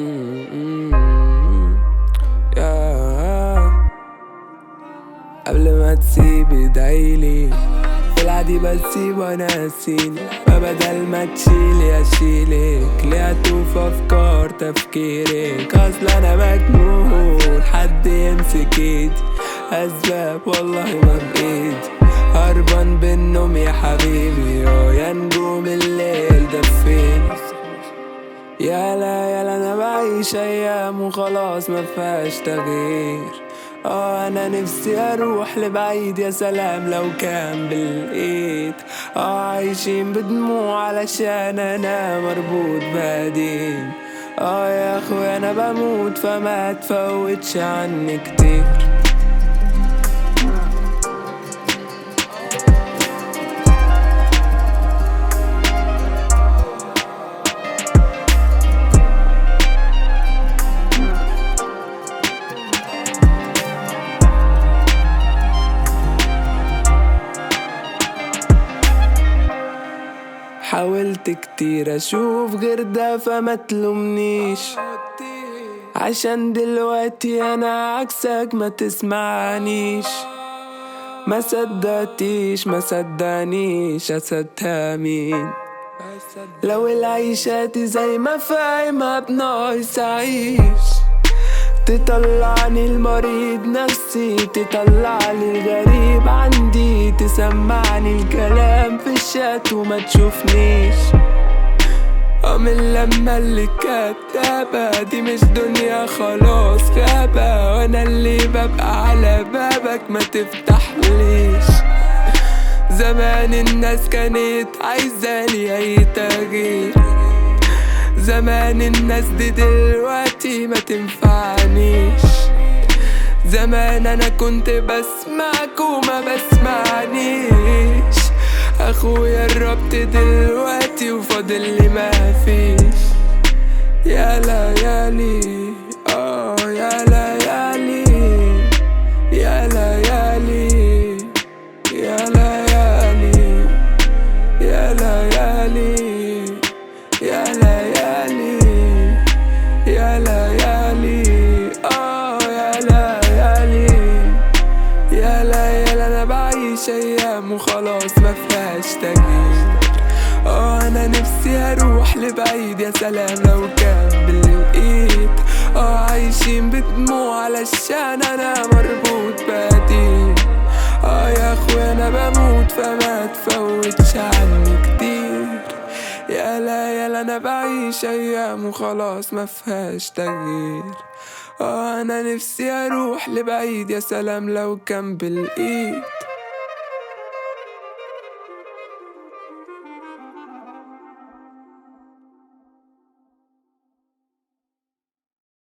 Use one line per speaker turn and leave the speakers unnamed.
يا قبل ما تسيب ادعيلي في العادي بسيب وانا اسيني فبدل ما تشيلي اشيلك ليه اتوف افكار تفكيرك اصل انا مجنون حد يمسك ايدي اسباب والله ما بايدي هربان بالنوم يا حبيبي اه يا نجوم الليل دفيني يالا يالا انا بعيش ايام وخلاص ما فيهاش تغيير اه انا نفسي اروح لبعيد يا سلام لو كان بالايد اه عايشين بدموع علشان انا مربوط بعدين اه يا اخويا انا بموت فما تفوتش عني كتير حاولت كتير اشوف غير ده فما تلومنيش عشان دلوقتي انا عكسك ما تسمعنيش ما صدقتيش ما صدقنيش اصدقها مين لو العيشة دي زي ما فاهمها بناقص اعيش تطلعني المريض نفسي تطلعني الغريب عندي تسمعني الكلام في الشات وما تشوفنيش من لما اللي كدابة دي مش دنيا خلاص غابة وانا اللي ببقى على بابك ما تفتحليش زمان الناس كانت عايزاني اي تغيير زمان الناس دي دلوقتي ما تنفعنيش زمان انا كنت بسمعك وما بسمعنيش اخويا الربط دلوقتي وفاضل لي ما فيش يا ليالي اه يا ليالي يا ليالي يا ليالي يا ليالي يا ليالي يا ليالي اه يا ليالي يا ليالي انا بعيش ايام وخلاص ما فيهاش تغيير اه انا نفسي اروح لبعيد يا سلام لو كان بالايد اه عايشين بدموع علشان انا مربوط بعدين اه يا اخويا انا بموت فما تفوتش عني كتير يا لا يا لا انا بعيش ايام وخلاص ما فيهاش تغيير اه انا نفسي اروح لبعيد يا سلام لو كان بالايد